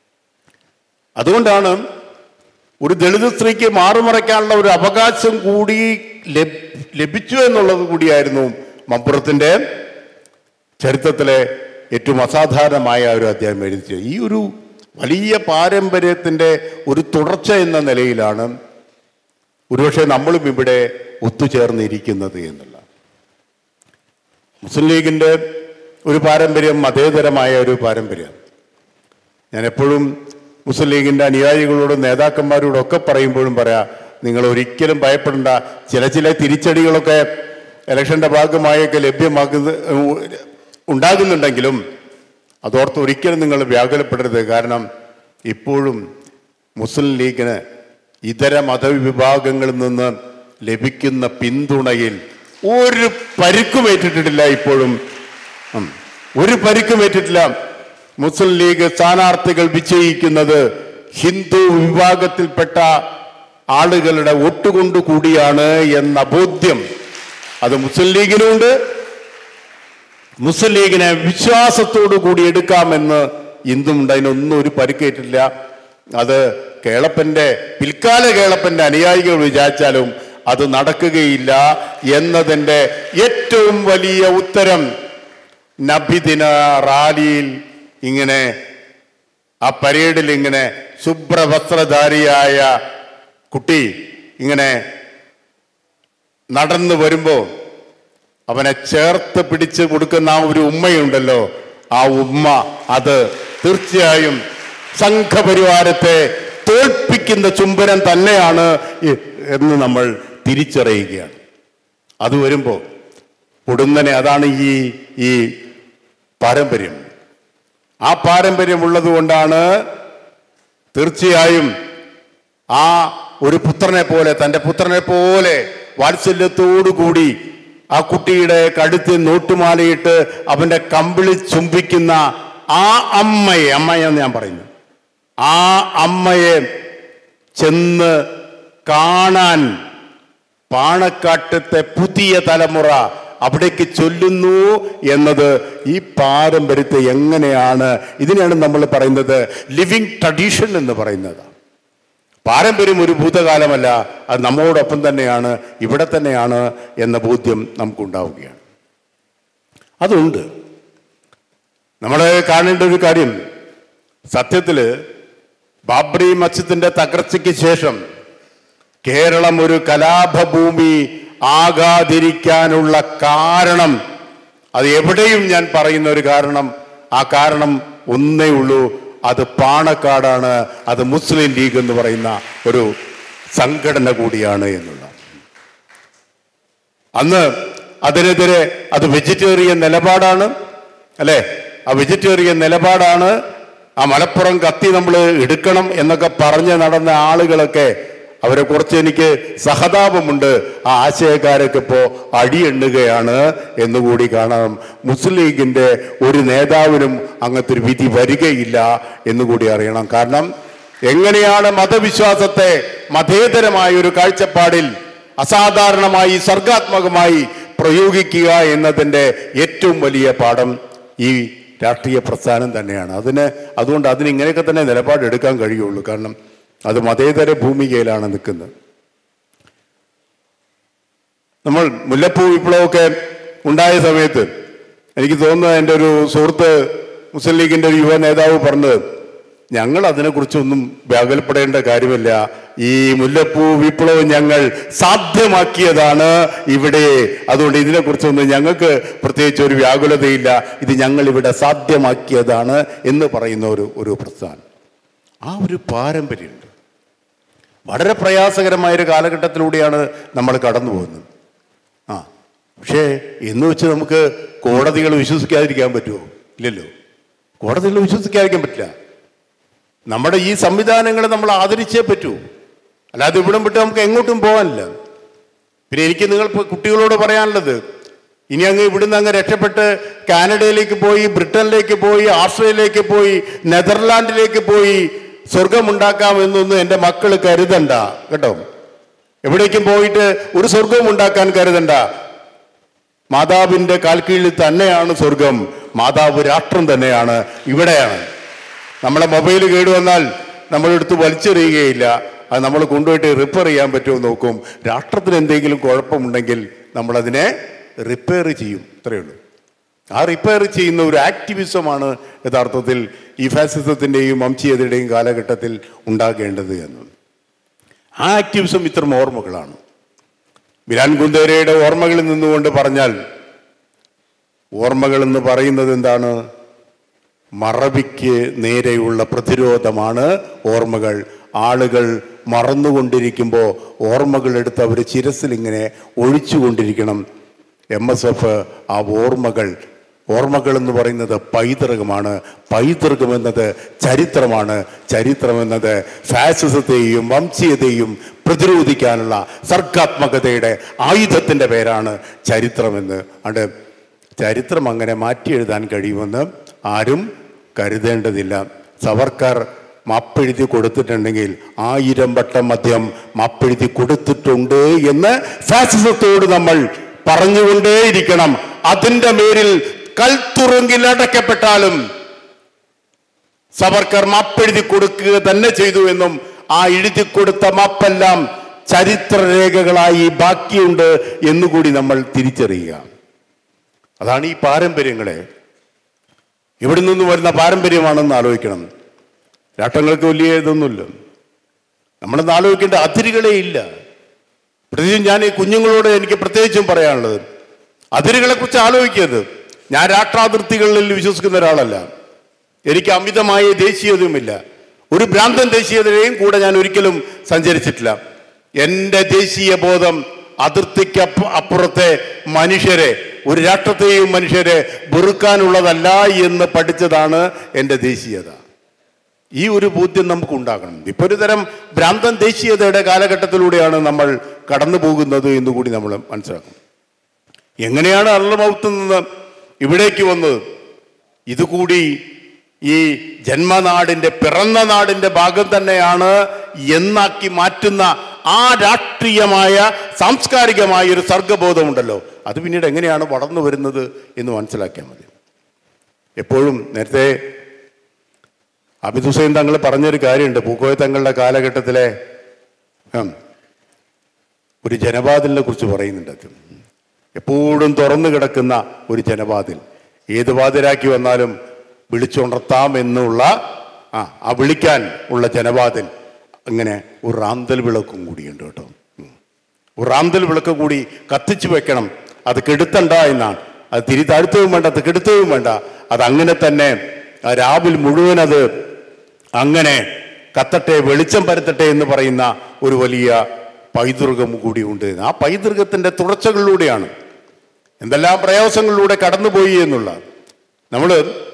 അതുകൊണ്ടാണ് ഒരു ദളിത് സ്ത്രീക്ക് മാറുമറയ്ക്കാനുള്ള ഒരു അവകാശം കൂടി ലഭ്- ലഭിച്ചു എന്നുള്ളത് കൂടിയായിരുന്നു മമ്പുറത്തിന്റെ ചരിത്രത്തിലെ ഏറ്റവും അസാധാരണമായ ഒരു അധ്യായം എഴുതിയത് ഈ ഒരു വലിയ പാരമ്പര്യത്തിന്റെ ഒരു തുടർച്ച എന്ന നിലയിലാണ് ഒരുപക്ഷെ നമ്മളും ഇവിടെ ഒത്തുചേർന്നിരിക്കുന്നത് എന്നുള്ള മുസ്ലിം ലീഗിന്റെ ഒരു പാരമ്പര്യം മതേതരമായ ഒരു പാരമ്പര്യം ഞാൻ എപ്പോഴും മുസ്ലിം ലീഗിന്റെ അനുയായികളോടും നേതാക്കന്മാരോടും ഒക്കെ പറയുമ്പോഴും പറയാം നിങ്ങൾ ഒരിക്കലും ഭയപ്പെടേണ്ട ചില ചില തിരിച്ചടികളൊക്കെ ഇലക്ഷന്റെ ഭാഗമായൊക്കെ ലഭ്യമാക്കുന്ന ഉണ്ടാകുന്നുണ്ടെങ്കിലും അതോർത്ത് ഒരിക്കലും നിങ്ങൾ വ്യാകുലപ്പെടരുത് കാരണം ഇപ്പോഴും മുസ്ലിം ലീഗിന് ഇതര മതവിഭാഗങ്ങളിൽ നിന്ന് ലഭിക്കുന്ന പിന്തുണയിൽ ഒരു പരുക്കും ഏറ്റിട്ടില്ല ഇപ്പോഴും ഉം. ഒരു പരുക്കും ഏറ്റിട്ടില്ല മുസ്ലിം ലീഗ് സ്ഥാനാർത്ഥികൾ വിജയിക്കുന്നത് ഹിന്ദു വിഭാഗത്തിൽപ്പെട്ട ആളുകളുടെ വോട്ടുകൊണ്ട് കൂടിയാണ് എന്ന ബോധ്യം അത് മുസ്ലിം ലീഗിനുണ്ട് മുസ്ലിം ലീഗിനെ വിശ്വാസത്തോടു കൂടി എടുക്കാമെന്ന് ഇന്നും ഉണ്ട് അതിനൊന്നും ഒരു പരിക്കേറ്റില്ല അത് കേളപ്പന്റെ പിൽക്കാല കേളപ്പന്റെ അനുയായികൾ വിചാരിച്ചാലും അത് നടക്കുകയില്ല എന്നതിൻ്റെ ഏറ്റവും വലിയ ഉത്തരം നബിദിന റാലിയിൽ ഇങ്ങനെ ആ പരേഡിൽ ഇങ്ങനെ ശുഭ്രവസ്ത്രധാരിയായ കുട്ടി ഇങ്ങനെ നടന്നു വരുമ്പോ അവനെ ചേർത്ത് പിടിച്ച് കൊടുക്കുന്ന ആ ഒരു ഉമ്മയുണ്ടല്ലോ ആ ഉമ്മ അത് തീർച്ചയായും സംഘപരിവാരത്തെ തോൽപ്പിക്കുന്ന ചുംബനം തന്നെയാണ് ഇ- എന്ന് നമ്മൾ തിരിച്ചറിയുകയാണ് അത് വരുമ്പോൾ പൊടുന്നനെ അതാണ് ഈ ഈ പാരമ്പര്യം ആ പാരമ്പര്യം ഉള്ളത് കൊണ്ടാണ് തീർച്ചയായും ആ ഒരു പുത്രനെ പോലെ തൻ്റെ പുത്രനെ പോലെ വാത്സല്യത്തോടു കൂടി ആ കുട്ടിയുടെ കഴുത്തിൽ നോട്ടുമാലയിട്ട് അവന്റെ കമ്പിളി ചുംബിക്കുന്ന ആ അമ്മയെ അമ്മയെന്ന് ഞാൻ പറയുന്നു ആ അമ്മയെ ചെന്ന് കാണാൻ പാണക്കാട്ടത്തെ പുതിയ തലമുറ അവിടേക്ക് ചൊല്ലുന്നു എന്നത് ഈ പാരമ്പര്യത്തെ എങ്ങനെയാണ് ഇതിനെയാണ് നമ്മൾ പറയുന്നത് ലിവിങ് ട്രഡീഷൻ എന്ന് പറയുന്നത് പാരമ്പര്യം ഒരു ഭൂതകാലമല്ല അത് നമ്മോടൊപ്പം തന്നെയാണ് ഇവിടെ തന്നെയാണ് എന്ന ബോധ്യം നമുക്കുണ്ടാവുകയാണ് അതുണ്ട് നമ്മൾ കാണേണ്ട ഒരു കാര്യം സത്യത്തില് ബാബ്രി മസ്ജിദിന്റെ തകർച്ചയ്ക്ക് ശേഷം കേരളം ഒരു കലാപഭൂമി ആകാതിരിക്കാനുള്ള കാരണം അത് എവിടെയും ഞാൻ പറയുന്ന ഒരു കാരണം ആ കാരണം ഒന്നേ ഉള്ളൂ അത് പാണക്കാടാണ് അത് മുസ്ലിം ലീഗ് എന്ന് പറയുന്ന ഒരു സംഘടന കൂടിയാണ് എന്നുള്ള അന്ന് അതിനെതിരെ അത് വെജിറ്റേറിയൻ നിലപാടാണ് അല്ലെ ആ വെജിറ്റേറിയൻ നിലപാടാണ് ആ മലപ്പുറം കത്തി നമ്മൾ എടുക്കണം എന്നൊക്കെ പറഞ്ഞ് നടന്ന ആളുകളൊക്കെ അവരെ കുറിച്ച് എനിക്ക് സഹതാപമുണ്ട് ആ ആശയക്കാരൊക്കെ ഇപ്പോ അടിയെണ്ണുകയാണ് എന്നുകൂടി കാണാം മുസ്ലിം ലീഗിന്റെ ഒരു നേതാവിനും അങ്ങനത്തെ ഒരു വിധി വരികയില്ല എന്നുകൂടി അറിയണം കാരണം എങ്ങനെയാണ് മതവിശ്വാസത്തെ മതേതരമായ ഒരു കാഴ്ചപ്പാടിൽ അസാധാരണമായി സർഗാത്മകമായി പ്രയോഗിക്കുക എന്നതിൻ്റെ ഏറ്റവും വലിയ പാഠം ഈ രാഷ്ട്രീയ പ്രസ്ഥാനം തന്നെയാണ് അതിന് അതുകൊണ്ട് അതിന് ഇങ്ങനെയൊക്കെ തന്നെ നിലപാടെടുക്കാൻ കഴിയുള്ളൂ കാരണം അത് മതേതര ഭൂമികയിലാണ് നിൽക്കുന്നത് നമ്മൾ മുല്ലപ്പൂ വിപ്ലവമൊക്കെ ഉണ്ടായ സമയത്ത് എനിക്ക് തോന്നുന്നു എൻ്റെ ഒരു സുഹൃത്ത് മുസ്ലിം ലീഗിൻ്റെ ഒരു യുവ നേതാവ് പറഞ്ഞത് ഞങ്ങൾ അതിനെക്കുറിച്ചൊന്നും വ്യാകുലപ്പെടേണ്ട കാര്യമില്ല ഈ മുല്ലപ്പൂ വിപ്ലവം ഞങ്ങൾ സാധ്യമാക്കിയതാണ് ഇവിടെ അതുകൊണ്ട് ഇതിനെക്കുറിച്ചൊന്നും ഞങ്ങൾക്ക് പ്രത്യേകിച്ച് ഒരു വ്യാകുലതയില്ല ഇത് ഞങ്ങൾ ഇവിടെ സാധ്യമാക്കിയതാണ് എന്ന് പറയുന്ന ഒരു ഒരു പ്രസ്ഥാനം ആ ഒരു പാരമ്പര്യമുണ്ട് വളരെ പ്രയാസകരമായ ഒരു കാലഘട്ടത്തിലൂടെയാണ് നമ്മൾ കടന്നു പോകുന്നത് ആ പക്ഷേ എന്ന് വെച്ച് നമുക്ക് കോടതികൾ വിശ്വസിക്കാതിരിക്കാൻ പറ്റുമോ ഇല്ലല്ലോ കോടതികൾ വിശ്വസിക്കാതിരിക്കാൻ പറ്റില്ല നമ്മുടെ ഈ സംവിധാനങ്ങളെ നമ്മൾ ആദരിച്ചേ പറ്റൂ അല്ലാതെ ഇവിടം വിട്ട് നമുക്ക് എങ്ങോട്ടും പോകാനില്ല പിന്നെ എനിക്ക് നിങ്ങൾ ഇപ്പൊ കുട്ടികളോട് പറയാനുള്ളത് ഇനി അങ്ങ് ഇവിടുന്ന് അങ്ങ് രക്ഷപ്പെട്ട് കാനഡയിലേക്ക് പോയി ബ്രിട്ടനിലേക്ക് പോയി ഓസ്ട്രേലിയയിലേക്ക് പോയി നെതർലാൻഡിലേക്ക് പോയി സ്വർഗമുണ്ടാക്കാം എന്നൊന്നും എൻ്റെ മക്കൾ കരുതണ്ട കേട്ടോ എവിടേക്കും പോയിട്ട് ഒരു സ്വർഗവും ഉണ്ടാക്കാൻ കരുതണ്ട മാതാവിൻ്റെ കാൽക്കീഴിൽ തന്നെയാണ് സ്വർഗം മാതാവ് രാഷ്ട്രം തന്നെയാണ് ഇവിടെയാണ് നമ്മളെ മൊബൈൽ കേടുവന്നാൽ നമ്മളെടുത്ത് വലിച്ചെറിയുകയില്ല അത് നമ്മൾ കൊണ്ടുപോയിട്ട് റിപ്പയർ ചെയ്യാൻ പറ്റുമോ എന്ന് നോക്കും രാഷ്ട്രത്തിന് എന്തെങ്കിലും കുഴപ്പമുണ്ടെങ്കിൽ നമ്മളതിനെ റിപ്പയർ ചെയ്യും ഇത്രയേ ഉള്ളൂ ആ റിപ്പയർ ചെയ്യുന്ന ഒരു ആക്ടിവിസമാണ് യഥാർത്ഥത്തിൽ ഈ ഫാസിസത്തിൻ്റെയും വംശീയതയുടെയും കാലഘട്ടത്തിൽ ഉണ്ടാകേണ്ടത് എന്ന് ആ ആക്ടിവിസം ഇത്തരം ഓർമ്മകളാണ് മിലാൻ കുന്തേരയുടെ ഓർമ്മകളിൽ നിന്നുകൊണ്ട് പറഞ്ഞാൽ ഓർമ്മകൾ എന്ന് പറയുന്നത് എന്താണ് മറവിക്ക് നേരെയുള്ള പ്രതിരോധമാണ് ഓർമ്മകൾ ആളുകൾ മറന്നുകൊണ്ടിരിക്കുമ്പോൾ ഓർമ്മകൾ എടുത്ത് അവർ ചിരസിൽ ഇങ്ങനെ ഒഴിച്ചുകൊണ്ടിരിക്കണം എം എസ് എഫ് ആ ഓർമ്മകൾ ഓർമ്മകൾ എന്ന് പറയുന്നത് പൈതൃകമാണ് പൈതൃകം എന്നത് ചരിത്രമാണ് ചരിത്രം എന്നത് ഫാസിസത്തെയും വംശീയതയും പ്രതിരോധിക്കാനുള്ള സർഗാത്മകതയുടെ ആയുധത്തിൻ്റെ പേരാണ് ചരിത്രമെന്ന് അത് ചരിത്രം അങ്ങനെ മാറ്റി എഴുതാൻ കഴിയുമെന്ന് ആരും കരുതേണ്ടതില്ല സവർക്കർ മാപ്പെഴുതി കൊടുത്തിട്ടുണ്ടെങ്കിൽ ആയിരം വട്ടം മദ്യം മാപ്പെഴുതി കൊടുത്തിട്ടുണ്ട് എന്ന് ഫാസിസത്തോട് നമ്മൾ പറഞ്ഞുകൊണ്ടേയിരിക്കണം അതിന്റെ മേലിൽ കൽത്തുറുങ്കിൽ അടയ്ക്കപ്പെട്ടാലും സവർക്കർ മാപ്പെഴുതി കൊടുക്കുക തന്നെ ചെയ്തു എന്നും ആ എഴുതി കൊടുത്ത മാപ്പെല്ലാം ചരിത്രരേഖകളായി ബാക്കിയുണ്ട് എന്നുകൂടി നമ്മൾ തിരിച്ചറിയുക അതാണ് ഈ പാരമ്പര്യങ്ങളെ ഇവിടെ നിന്ന് വരുന്ന പാരമ്പര്യമാണെന്ന് ആലോചിക്കണം രാഷ്ട്രങ്ങൾക്ക് വലിയ ഇതൊന്നുമില്ല നമ്മളൊന്ന് ആലോചിക്കേണ്ട അതിരുകളേ ഇല്ല പ്രത്യേകിച്ചും ഞാൻ ഈ കുഞ്ഞുങ്ങളോട് എനിക്ക് പ്രത്യേകിച്ചും പറയാനുള്ളത് അതിരുകളെ കുറിച്ച് ആലോചിക്കരുത് ഞാൻ രാഷ്ട്രാതിർത്തികളിൽ വിശ്വസിക്കുന്ന ഒരാളല്ല എനിക്ക് അമിതമായ ദേശീയതയുമില്ല ഒരു ഭ്രാന്തൻ ദേശീയതയും കൂടെ ഞാൻ ഒരിക്കലും സഞ്ചരിച്ചിട്ടില്ല എൻ്റെ ദേശീയ ബോധം അതിർത്തിക്ക് അപ്പ- അപ്പുറത്തെ മനുഷ്യരെ ഒരു രാഷ്ട്രത്തെയും മനുഷ്യരെ വെറുക്കാനുള്ളതല്ല എന്ന് പഠിച്ചതാണ് എൻ്റെ ദേശീയത ഈ ഒരു ബോധ്യം നമുക്ക് ഉണ്ടാകണം ഇപ്പൊ ഒരു തരം ഭ്രാന്തൻ ദേശീയതയുടെ കാലഘട്ടത്തിലൂടെയാണ് നമ്മൾ കടന്നു പോകുന്നത് എന്ന് കൂടി നമ്മൾ മനസ്സിലാക്കും എങ്ങനെയാണ് അള്ളമൗത്ത് നിന്ന് ഇവിടേക്ക് വന്നത് ഇതുകൂടി ഈ ജന്മനാടിന്റെ പിറന്ന നാടിന്റെ ഭാഗം തന്നെയാണ് എന്നാക്കി മാറ്റുന്ന ആ രാഷ്ട്രീയമായ സാംസ്കാരികമായ ഒരു സർഗബോധമുണ്ടല്ലോ അത് പിന്നീട് എങ്ങനെയാണ് വളർന്നു വരുന്നത് എന്ന് മനസ്സിലാക്കിയാൽ മതി എപ്പോഴും നേരത്തെ അബിദ് ഹുസൈൻ തങ്ങൾ പറഞ്ഞൊരു കാര്യമുണ്ട് പൂക്കോയ തങ്ങളുടെ കാലഘട്ടത്തിലെ ഉം, ഒരു ജനവാതിലിനെ കുറിച്ച് പറയുന്നുണ്ട് അത് എപ്പോഴും തുറന്നു കിടക്കുന്ന ഒരു ജനവാതിൽ ഏത് വാതിലാക്കി വന്നാലും വിളിച്ചുണർത്താം എന്നുള്ള ആ ആ വിളിക്കാൻ ഉള്ള ജനവാതിൽ അങ്ങനെ ഒരു റാന്തൽ വിളക്കും കൂടിയുണ്ട് കേട്ടോ ഉം. ഒരു റാന്തൽ വിളക്ക് കൂടി കത്തിച്ചു വെക്കണം അത് കെടുത്തണ്ട എന്നാണ് അത് തിരി താഴ്ത്തവും വേണ്ട അത് കെടുത്തവും വേണ്ട അത് അങ്ങനെ തന്നെ ആ രാവിൽ മുഴുവൻ അത് അങ്ങനെ കത്തട്ടെ വെളിച്ചം പരത്തട്ടെ എന്ന് പറയുന്ന ഒരു വലിയ പൈതൃകം കൂടിയുണ്ട് ആ പൈതൃകത്തിന്റെ തുടർച്ചകളിലൂടെയാണ് എന്തെല്ലാം പ്രയാസങ്ങളിലൂടെ കടന്നുപോയി എന്നുള്ള നമ്മൾ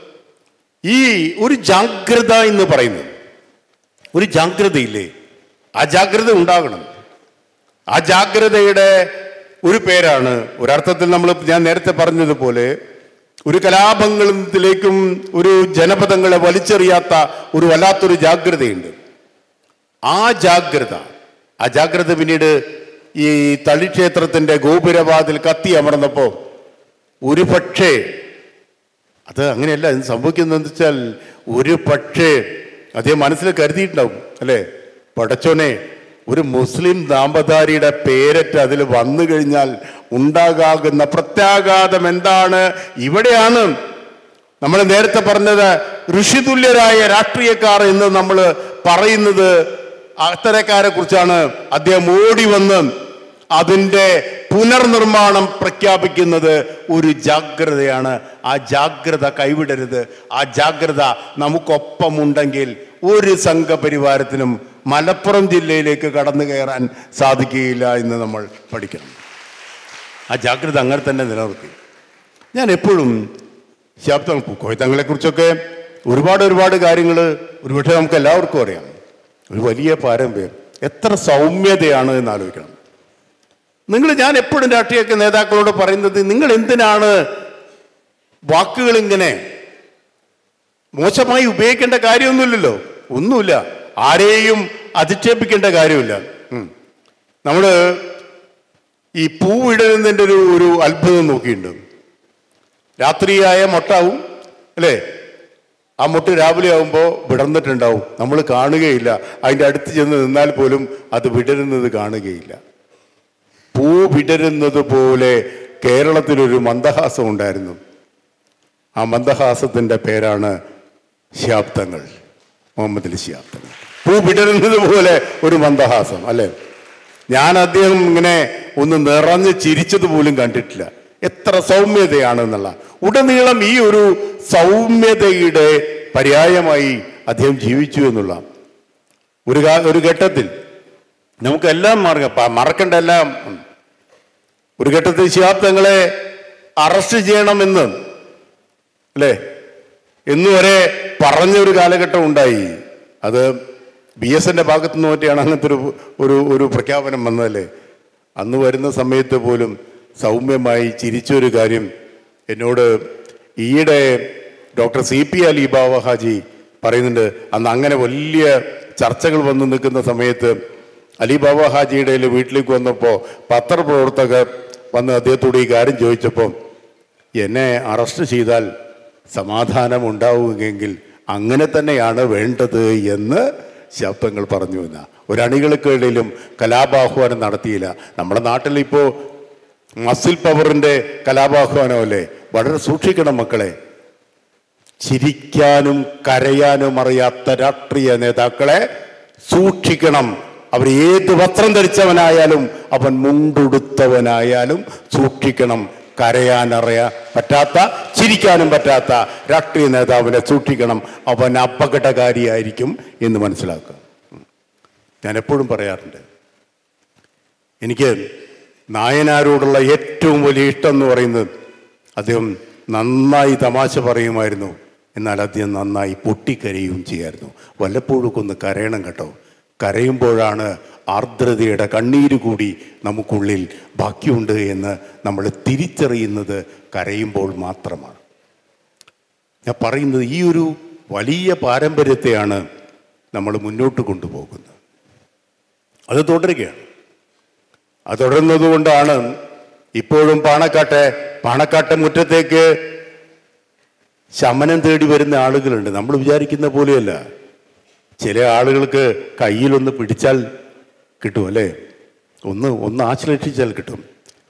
ഈ ഒരു ജാഗ്രത എന്ന് പറയുന്നത് ഒരു ജാഗ്രതയില്ലേ ആ ജാഗ്രത ഉണ്ടാകണം ആ ജാഗ്രതയുടെ ഒരു പേരാണ് ഒരർത്ഥത്തിൽ നമ്മൾ ഞാൻ നേരത്തെ പറഞ്ഞതുപോലെ ഒരു കലാപങ്ങളിലേക്കും ഒരു ജനപദങ്ങളെ വലിച്ചെറിയാത്ത ഒരു വല്ലാത്തൊരു ജാഗ്രതയുണ്ട് ആ ജാഗ്രത ആ ജാഗ്രത പിന്നീട് ഈ തളിക്ഷേത്രത്തിന്റെ ഗോപുരവാതിൽ കത്തി അമർന്നപ്പോ ഒരു പക്ഷേ അത് അങ്ങനെയല്ല ഇത് സംഭവിക്കുന്നതെന്ന് വെച്ചാൽ ഒരു പക്ഷേ അദ്ദേഹം മനസ്സിൽ കരുതിയിട്ടുണ്ടാവും അല്ലേ പടച്ചോനെ ഒരു മുസ്ലിം നാമധാരിയുടെ പേരറ്റ് അതിൽ വന്നു കഴിഞ്ഞാൽ ഉണ്ടാകാകുന്ന പ്രത്യാഘാതം എന്താണ് ഇവിടെയാണ് നമ്മൾ നേരത്തെ പറഞ്ഞത് ഋഷിതുല്യരായ രാഷ്ട്രീയക്കാർ എന്ന് നമ്മൾ പറയുന്നത് അത്തരക്കാരെ കുറിച്ചാണ് അദ്ദേഹം ഓടി വന്ന് അതിൻ്റെ പുനർനിർമ്മാണം പ്രഖ്യാപിക്കുന്നത് ഒരു ജാഗ്രതയാണ് ആ ജാഗ്രത കൈവിടരുത് ആ ജാഗ്രത നമുക്കൊപ്പമുണ്ടെങ്കിൽ ഒരു സംഘപരിവാരത്തിനും മലപ്പുറം ജില്ലയിലേക്ക് കടന്നു കയറാൻ സാധിക്കുകയില്ല എന്ന് നമ്മൾ പഠിക്കണം ആ ജാഗ്രത അങ്ങനെ തന്നെ നിലനിർത്തി ഞാൻ എപ്പോഴും ശാബ്ദം കോയത്തങ്ങളെ കുറിച്ചൊക്കെ ഒരുപാട് ഒരുപാട് കാര്യങ്ങൾ ഒരുപക്ഷെ നമുക്ക് എല്ലാവർക്കും അറിയാം ഒരു വലിയ പാരമ്പര്യം എത്ര സൗമ്യതയാണ് എന്ന് ആലോചിക്കണം നിങ്ങൾ ഞാൻ എപ്പോഴും രാഷ്ട്രീയ നേതാക്കളോട് പറയുന്നത് നിങ്ങൾ എന്തിനാണ് വാക്കുകൾ ഇങ്ങനെ മോശമായി ഉപയോഗിക്കേണ്ട കാര്യമൊന്നുമില്ലല്ലോ ഒന്നുമില്ല ആരെയും അധിക്ഷേപിക്കേണ്ട കാര്യമില്ല ഉം. നമ്മള് ഈ പൂവിടുന്നതിൻ്റെ ഒരു ഒരു അത്ഭുതം നോക്കിയിട്ടുണ്ട് രാത്രിയായ മൊട്ടാവും അല്ലേ ആ മുട്ട് രാവിലെ ആവുമ്പോൾ വിടർന്നിട്ടുണ്ടാവും നമ്മൾ കാണുകയില്ല അതിൻ്റെ അടുത്ത് ചെന്ന് നിന്നാൽ പോലും അത് വിടരുന്നത് കാണുകയില്ല പൂ വിടരുന്നത് പോലെ കേരളത്തിലൊരു മന്ദഹാസം ഉണ്ടായിരുന്നു ആ മന്ദഹാസത്തിന്റെ പേരാണ് ശാബ്ദങ്ങൾ മുഹമ്മദ് അലി ശാബ്ദങ്ങൾ പൂ വിടരുന്നത് പോലെ ഒരു മന്ദഹാസം അല്ലേ ഞാൻ അദ്ദേഹം ഇങ്ങനെ ഒന്ന് നിറഞ്ഞ് ചിരിച്ചത് പോലും കണ്ടിട്ടില്ല എത്ര സൗമ്യതയാണ് എന്നുള്ള ഉടനീളം ഈ ഒരു സൗമ്യതയുടെ പര്യായമായി അദ്ദേഹം ജീവിച്ചു എന്നുള്ള ഒരു കാ- ഒരു ഘട്ടത്തിൽ നമുക്കെല്ലാം മറക്ക പ- മറക്കണ്ട എല്ലാം ഉണ്ട്. ഒരു ഘട്ടത്തിൽ ശിഹാബ് തങ്ങളെ അറസ്റ്റ് ചെയ്യണമെന്ന് അല്ലേ എന്നുവരെ പറഞ്ഞ ഒരു കാലഘട്ടം ഉണ്ടായി അത് ബി എസ് എൻ്റെ ഭാഗത്തു നിന്ന് പറ്റിയാണ് അങ്ങനത്തെ ഒരു ഒരു ഒരു പ്രഖ്യാപനം വന്നതല്ലേ അന്ന് വരുന്ന സമയത്ത് പോലും സൗമ്യമായി ചിരിച്ചൊരു കാര്യം എന്നോട് ഈയിടെ doctor C P Ali Bava Haji പറയുന്നുണ്ട് അന്ന് അങ്ങനെ വലിയ ചർച്ചകൾ വന്നു നിൽക്കുന്ന സമയത്ത് അലി ബാബ ഹാജിയുടെ വീട്ടിലേക്ക് വന്നപ്പോൾ പത്രപ്രവർത്തകർ വന്ന് അദ്ദേഹത്തോട് ഈ കാര്യം ചോദിച്ചപ്പോൾ എന്നെ അറസ്റ്റ് ചെയ്താൽ സമാധാനം ഉണ്ടാവുമെങ്കിൽ അങ്ങനെ തന്നെയാണ് വേണ്ടത് എന്ന് ശബ്ദങ്ങൾ പറഞ്ഞു എന്ന ഒരണികൾക്കിടയിലും കലാപാഹ്വാനം നടത്തിയില്ല നമ്മുടെ നാട്ടിൽ ഇപ്പോൾ മസിൽ പവറിന്റെ കലാപാഹ്വാനമല്ലേ വളരെ സൂക്ഷിക്കണം മക്കളെ ചിരിക്കാനും കരയാനും അറിയാത്ത രാഷ്ട്രീയ നേതാക്കളെ സൂക്ഷിക്കണം അവർ ഏത് വസ്ത്രം ധരിച്ചവനായാലും അവൻ മുണ്ടുടുത്തവനായാലും സൂക്ഷിക്കണം കരയാൻ അറിയാ പറ്റാത്ത ചിരിക്കാനും പറ്റാത്ത രാഷ്ട്രീയ നേതാവിനെ സൂക്ഷിക്കണം അവൻ അപകടകാരിയായിരിക്കും എന്ന് മനസ്സിലാക്കുക ഞാൻ എപ്പോഴും പറയാറുണ്ട് എനിക്ക് നായനാരോടുള്ള ഏറ്റവും വലിയ ഇഷ്ടം എന്ന് പറയുന്നത് അദ്ദേഹം നന്നായി തമാശ പറയുമായിരുന്നു എന്നാൽ അദ്ദേഹം നന്നായി പൊട്ടിക്കരയുകയും ചെയ്യായിരുന്നു വല്ലപ്പോഴും ഒന്ന് കരയണം കേട്ടോ കരയുമ്പോഴാണ് ആർദ്രതയുടെ കണ്ണീര് കൂടി നമുക്കുള്ളിൽ ബാക്കിയുണ്ട് എന്ന് നമ്മൾ തിരിച്ചറിയുന്നത് കരയുമ്പോൾ മാത്രമാണ് ഞാൻ പറയുന്നത് ഈ ഒരു വലിയ പാരമ്പര്യത്തെയാണ് നമ്മൾ മുന്നോട്ട് കൊണ്ടുപോകുന്നത് അത് തുടരുകയാണ് അത് തുടരുന്നത് കൊണ്ടാണ് ഇപ്പോഴും പാണക്കാട്ടെ പാണക്കാട്ടെ മുറ്റത്തേക്ക് ശമനം തേടി വരുന്ന ആളുകളുണ്ട് നമ്മൾ വിചാരിക്കുന്ന പോലെയല്ല ചില ആളുകൾക്ക് കയ്യിലൊന്ന് പിടിച്ചാൽ കിട്ടും അല്ലേ ഒന്ന് ഒന്ന് ആശ്ലേഷിച്ചാൽ കിട്ടും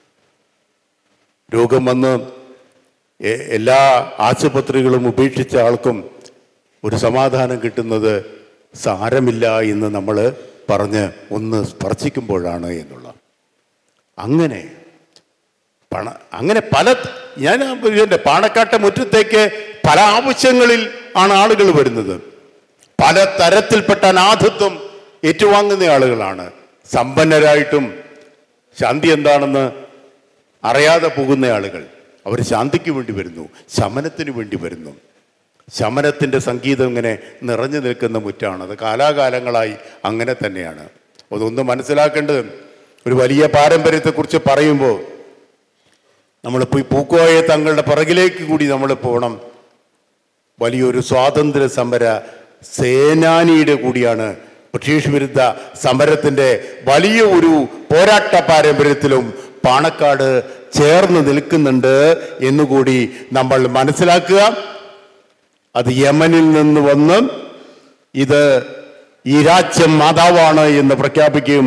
രോഗം വന്ന് എ- എല്ലാ ആശുപത്രികളും ഉപേക്ഷിച്ച ആൾക്കും ഒരു സമാധാനം കിട്ടുന്നത് സാരമില്ല എന്ന് നമ്മൾ പറഞ്ഞ് ഒന്ന് സ്പർശിക്കുമ്പോഴാണ് എന്നുള്ള അങ്ങനെ പണ അങ്ങനെ പല ഞാൻ എൻ്റെ പാണക്കാട്ടെ മുറ്റത്തേക്ക് പല ആവശ്യങ്ങളിൽ ആണ് ആളുകൾ വരുന്നത് പല തരത്തിൽപ്പെട്ട അനാഥത്വം ഏറ്റുവാങ്ങുന്ന ആളുകളാണ് സമ്പന്നരായിട്ടും ശാന്തി എന്താണെന്ന് അറിയാതെ പോകുന്ന ആളുകൾ അവർ ശാന്തിക്ക് വേണ്ടി വരുന്നു ശമനത്തിന് വേണ്ടി വരുന്നു ശമനത്തിൻ്റെ സംഗീതം ഇങ്ങനെ നിറഞ്ഞു നിൽക്കുന്ന മുറ്റാണ് അത് കാലാകാലങ്ങളായി അങ്ങനെ തന്നെയാണ് അതൊന്ന് മനസ്സിലാക്കേണ്ടത് ഒരു വലിയ പാരമ്പര്യത്തെക്കുറിച്ച് പറയുമ്പോൾ നമ്മളിപ്പോൾ ഈ പൂക്കോയ തങ്ങളുടെ പിറകിലേക്ക് കൂടി നമ്മൾ പോകണം വലിയൊരു സ്വാതന്ത്ര്യ സമര സേനാനിയുടെ കൂടിയാണ് ബ്രിട്ടീഷ് വിരുദ്ധ സമരത്തിന്റെ വലിയ ഒരു പോരാട്ട പാരമ്പര്യത്തിലും പാണക്കാട് ചേർന്ന് നിൽക്കുന്നുണ്ട് എന്നുകൂടി നമ്മൾ മനസ്സിലാക്കുക അത് യമനിൽ നിന്ന് വന്ന് ഇത് ഈ രാജ്യം മാതാവാണ് എന്ന് പ്രഖ്യാപിക്കുകയും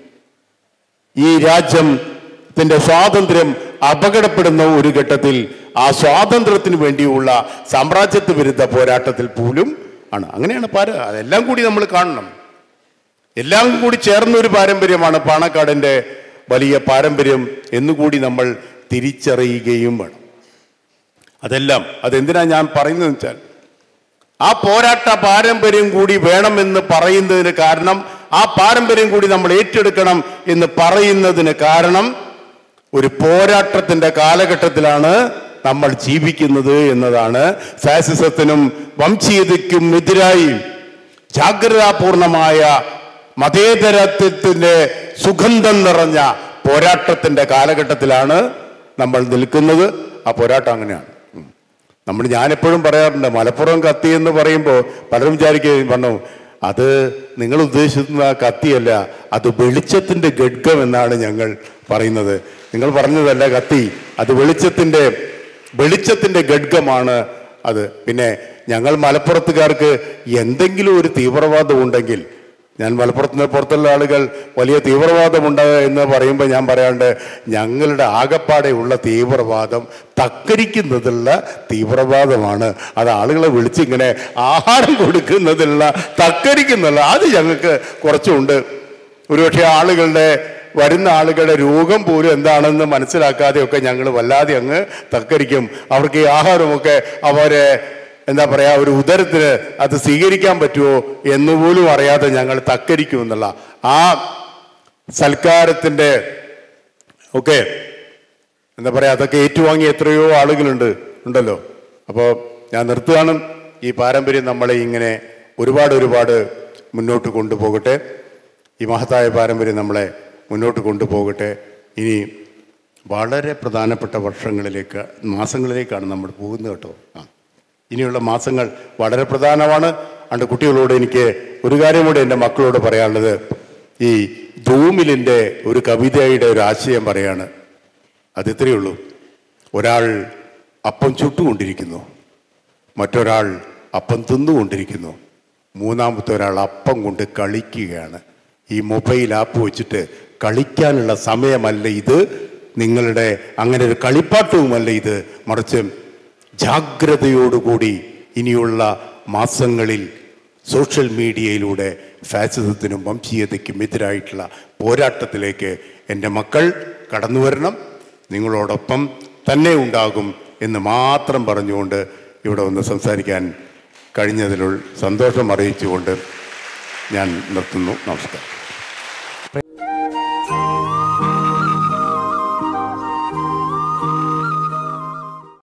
ഈ രാജ്യത്തിന്റെ സ്വാതന്ത്ര്യം അപകടപ്പെടുന്ന ഒരു ഘട്ടത്തിൽ ആ സ്വാതന്ത്ര്യത്തിന് വേണ്ടിയുള്ള സാമ്രാജ്യത്വ വിരുദ്ധ പോരാട്ടത്തിൽ പോലും ആണ് അങ്ങനെയാണ് പാര അതെല്ലാം കൂടി നമ്മൾ കാണണം എല്ലാം കൂടി ചേർന്ന ഒരു പാരമ്പര്യമാണ് പാണക്കാടിന്റെ വലിയ പാരമ്പര്യം എന്നുകൂടി നമ്മൾ തിരിച്ചറിയുകയും വേണം അതെല്ലാം അതെന്തിനാ ഞാൻ പറയുന്നത് വെച്ചാൽ ആ പോരാട്ട പാരമ്പര്യം കൂടി വേണമെന്ന് പറയുന്നതിന് കാരണം ആ പാരമ്പര്യം കൂടി നമ്മൾ ഏറ്റെടുക്കണം എന്ന് പറയുന്നതിന് കാരണം ഒരു പോരാട്ടത്തിന്റെ കാലഘട്ടത്തിലാണ് നമ്മൾ ജീവിക്കുന്നത് എന്നതാണ് ഫാസിസത്തിനും വംശീയതയ്ക്കും എതിരായി ജാഗ്രതാപൂർണമായ മതേതരത്വത്തിന്റെ സുഗന്ധം നിറഞ്ഞ പോരാട്ടത്തിന്റെ കാലഘട്ടത്തിലാണ് നമ്മൾ നിൽക്കുന്നത് ആ പോരാട്ടം അങ്ങനെയാണ് ഉം. നമ്മൾ ഞാനെപ്പോഴും പറയാറുണ്ട് മലപ്പുറം കത്തി എന്ന് പറയുമ്പോൾ പലരും വിചാരിക്കുകയും പറഞ്ഞു അത് നിങ്ങൾ ഉദ്ദേശിക്കുന്ന കത്തിയല്ല അത് വെളിച്ചത്തിന്റെ ഗഡ്ഗം എന്നാണ് ഞങ്ങൾ പറയുന്നത് നിങ്ങൾ പറഞ്ഞതല്ല കത്തി അത് വെളിച്ചത്തിന്റെ വെളിച്ചത്തിന്റെ ഗഡ്ഗമാണ് അത് പിന്നെ ഞങ്ങൾ മലപ്പുറത്തുകാർക്ക് എന്തെങ്കിലും ഒരു തീവ്രവാദം ഉണ്ടെങ്കിൽ ഞാൻ മലപ്പുറത്തിന് പുറത്തുള്ള ആളുകൾ വലിയ തീവ്രവാദമുണ്ട് എന്ന് പറയുമ്പോൾ ഞാൻ പറയാണ്ട് ഞങ്ങളുടെ ആകപ്പാടെ ഉള്ള തീവ്രവാദം തക്കരിക്കുന്നതുള്ള തീവ്രവാദമാണ് അത് ആളുകളെ വിളിച്ചിങ്ങനെ ആഹാരം കൊടുക്കുന്നതിലുള്ള തക്കരിക്കുന്നുള്ള അത് ഞങ്ങൾക്ക് കുറച്ചുണ്ട് ഒരുപക്ഷെ ആളുകളുടെ വരുന്ന ആളുകളുടെ രോഗം പോലും എന്താണെന്ന് മനസ്സിലാക്കാതെയൊക്കെ ഞങ്ങൾ വല്ലാതെ അങ്ങ് തക്കരിക്കും അവർക്ക് ഈ ആഹാരമൊക്കെ അവരെ എന്താ പറയാ ഒരു ഉദരത്തിന് അത് സ്വീകരിക്കാൻ പറ്റുമോ എന്ന് പോലും അറിയാതെ ഞങ്ങൾ തക്കരിക്കും എന്നുള്ള ആ സൽക്കാരത്തിന്റെ ഒക്കെ എന്താ പറയാ അതൊക്കെ ഏറ്റുവാങ്ങിയ എത്രയോ ആളുകളുണ്ട് ഉണ്ടല്ലോ അപ്പോൾ ഞാൻ നിർത്തുകയാണ് ഈ പാരമ്പര്യം നമ്മളെ ഇങ്ങനെ ഒരുപാട് ഒരുപാട് മുന്നോട്ട് കൊണ്ടുപോകട്ടെ ഈ മഹത്തായ പാരമ്പര്യം നമ്മളെ മുന്നോട്ട് കൊണ്ടുപോകട്ടെ ഇനി വളരെ പ്രധാനപ്പെട്ട വർഷങ്ങളിലേക്ക് മാസങ്ങളിലേക്കാണ് നമ്മൾ പോകുന്നത് കേട്ടോ ആ ഇനിയുള്ള മാസങ്ങൾ വളരെ പ്രധാനമാണ് അണ്ട് കുട്ടികളോട് എനിക്ക് ഒരു കാര്യം കൂടെ എൻ്റെ മക്കളോട് പറയാനുള്ളത് ഈ ധൂമിലിൻ്റെ ഒരു കവിതയുടെ ഒരു ആശയം പറയാണ് അത് ഇത്രയേ ഉള്ളൂ ഒരാൾ അപ്പം ചുട്ടുകൊണ്ടിരിക്കുന്നു മറ്റൊരാൾ അപ്പം തിന്നുകൊണ്ടിരിക്കുന്നു മൂന്നാമത്തെ ഒരാൾ അപ്പം കൊണ്ട് കളിക്കുകയാണ് ഈ മൊബൈൽ ആപ്പ് വെച്ചിട്ട് കളിക്കാനുള്ള സമയമല്ല ഇത് നിങ്ങളുടെ അങ്ങനെ ഒരു കളിപ്പാട്ടവുമല്ല ഇത് മറിച്ച് ജാഗ്രതയോടുകൂടി ഇനിയുള്ള മാസങ്ങളിൽ സോഷ്യൽ മീഡിയയിലൂടെ ഫാസിസത്തിനും വംശീയതയ്ക്കും എതിരായിട്ടുള്ള പോരാട്ടത്തിലേക്ക് എൻ്റെ മക്കൾ കടന്നു വരണം നിങ്ങളോടൊപ്പം തന്നെ ഉണ്ടാകും എന്ന് മാത്രം പറഞ്ഞുകൊണ്ട് ഇവിടെ ഒന്ന് സംസാരിക്കാൻ കഴിഞ്ഞതിലുള്ള സന്തോഷം അറിയിച്ചുകൊണ്ട് ഞാൻ നിർത്തുന്നു നമസ്കാരം